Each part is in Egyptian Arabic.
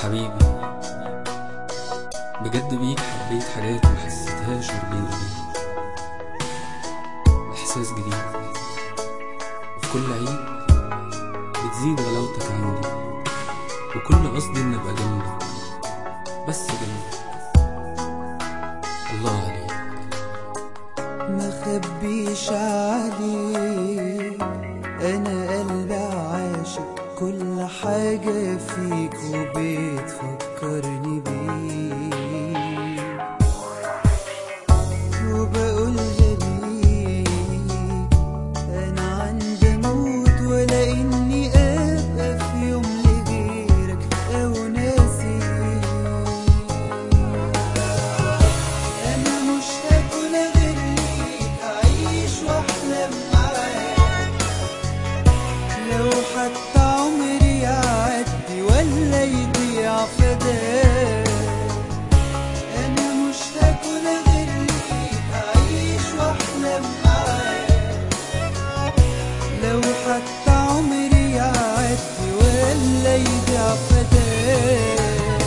حبيبي بجد بيك حبيت حاجات ما حسيتهاش غير بيني وبيك إحساس جديد وفي كل عيد بتزيد غلاوتك عندي وكل قصدي إن أبقى جنبك بس جنبك الله عليك ما خبيش عليك انا قلبي عاشق كل حاجة فيك وبتفكرني بيك وبقولها ليك انا عندي موت ولا اني ابقى في يوم لغيرك او ناسيك انا مش هاكل غير ليك اعيش واحلم معاك لو حتى عمري يعدي ولا يضيع فداك انا مش هاكل غير ليك اعيش واحلم معاك لو حتى عمري يعدي ولا يضيع فداك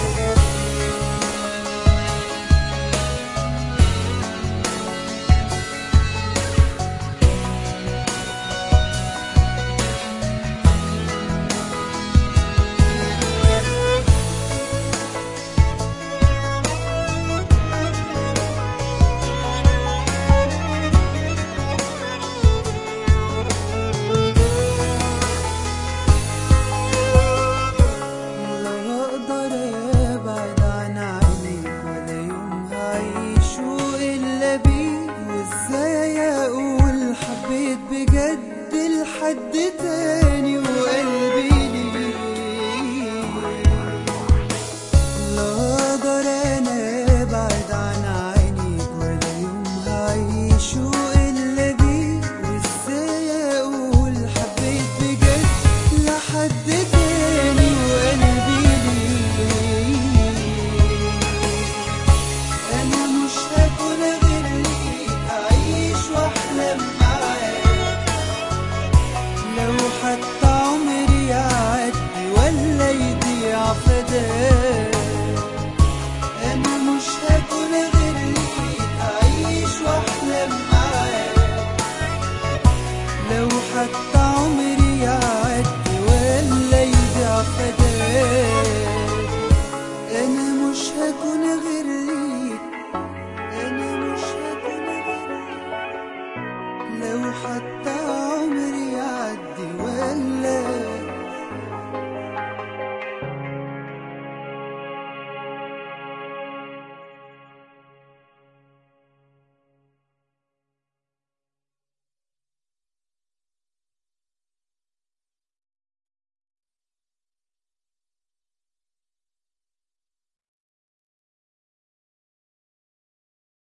لا اقدر ابعد عن عينيك ولا يوم هعيشه الا بيك وازاي اقول حبيت بجد لحد تاني